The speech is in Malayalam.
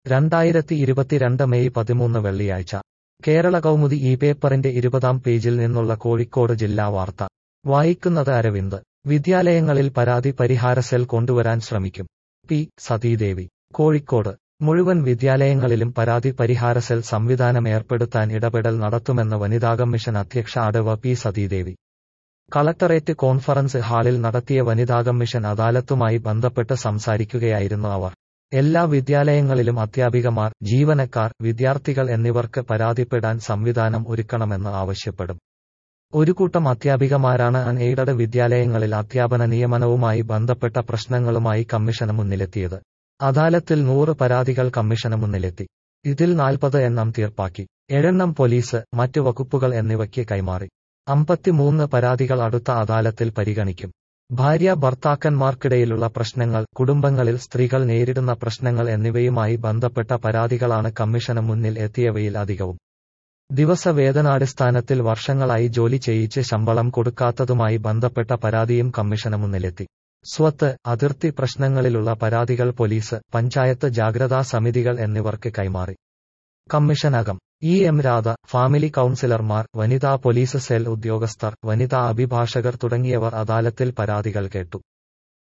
രണ്ടായിരത്തി ഇരുപത്തിരണ്ട് മെയ് പതിമൂന്ന് വെള്ളിയാഴ്ച കേരള കൗമുദി ഈ പേപ്പറിന്റെ ഇരുപതാം പേജിൽ നിന്നുള്ള കോഴിക്കോട് ജില്ലാ വാർത്ത വായിക്കുന്നത് അരവിന്ദ് വിദ്യാലയങ്ങളിൽ പരാതി പരിഹാര സെൽ കൊണ്ടുവരാൻ ശ്രമിക്കും പി സതീദേവി കോഴിക്കോട് മുഴുവൻ വിദ്യാലയങ്ങളിലും പരാതി പരിഹാര സെൽ സംവിധാനം ഏർപ്പെടുത്താൻ ഇടപെടൽ നടത്തുമെന്ന് വനിതാ കമ്മീഷൻ അധ്യക്ഷ അടവ പി സതീദേവി കളക്ടറേറ്റ് കോൺഫറൻസ് ഹാളിൽ നടത്തിയ വനിതാ കമ്മീഷൻ അദാലത്തുമായി ബന്ധപ്പെട്ട് സംസാരിക്കുകയായിരുന്നു അവർ എല്ലാ വിദ്യാലയങ്ങളിലും അധ്യാപികമാർ ജീവനക്കാർ വിദ്യാർത്ഥികൾ എന്നിവർക്ക് പരാതിപ്പെടാൻ സംവിധാനം ഒരുക്കണമെന്ന് ആവശ്യപ്പെടും ഒരു കൂട്ടം അധ്യാപികമാരാണ് അൺ എയ്ഡഡ് വിദ്യാലയങ്ങളിൽ അധ്യാപന നിയമനവുമായി ബന്ധപ്പെട്ട പ്രശ്നങ്ങളുമായി കമ്മീഷന് മുന്നിലെത്തിയത് അദാലത്തിൽ നൂറ് പരാതികൾ കമ്മീഷന് മുന്നിലെത്തി ഇതിൽ നാൽപ്പത് എണ്ണം തീർപ്പാക്കി ഏഴെണ്ണം പോലീസ് മറ്റു വകുപ്പുകൾ എന്നിവയ്ക്ക് കൈമാറി അമ്പത്തിമൂന്ന് പരാതികൾ അടുത്ത അദാലത്തിൽ പരിഗണിക്കും ഭാര്യ ഭർത്താക്കന്മാർക്കിടയിലുള്ള പ്രശ്നങ്ങൾ കുടുംബങ്ങളിൽ സ്ത്രീകൾ നേരിടുന്ന പ്രശ്നങ്ങൾ എന്നിവയുമായി ബന്ധപ്പെട്ട പരാതികളാണ് കമ്മീഷന് മുന്നിൽ എത്തിയവയിൽ അധികവും ദിവസവേതനാടിസ്ഥാനത്തിൽ വർഷങ്ങളായി ജോലി ചെയ്യിച്ച് ശമ്പളം കൊടുക്കാത്തതുമായി ബന്ധപ്പെട്ട പരാതിയും കമ്മീഷന് മുന്നിലെത്തി സ്വത്ത് അതിർത്തി പ്രശ്നങ്ങളിലുള്ള പരാതികൾ പോലീസ് പഞ്ചായത്ത് ജാഗ്രതാ സമിതികൾ എന്നിവർക്ക് കൈമാറി കമ്മീഷനകം ഇ എം രാധ ഫാമിലി കൌൺസിലർമാർ വനിതാ പോലീസ് സെൽ ഉദ്യോഗസ്ഥർ വനിതാ അഭിഭാഷകർ തുടങ്ങിയവർ അദാലത്തിൽ പരാതികൾ കേട്ടു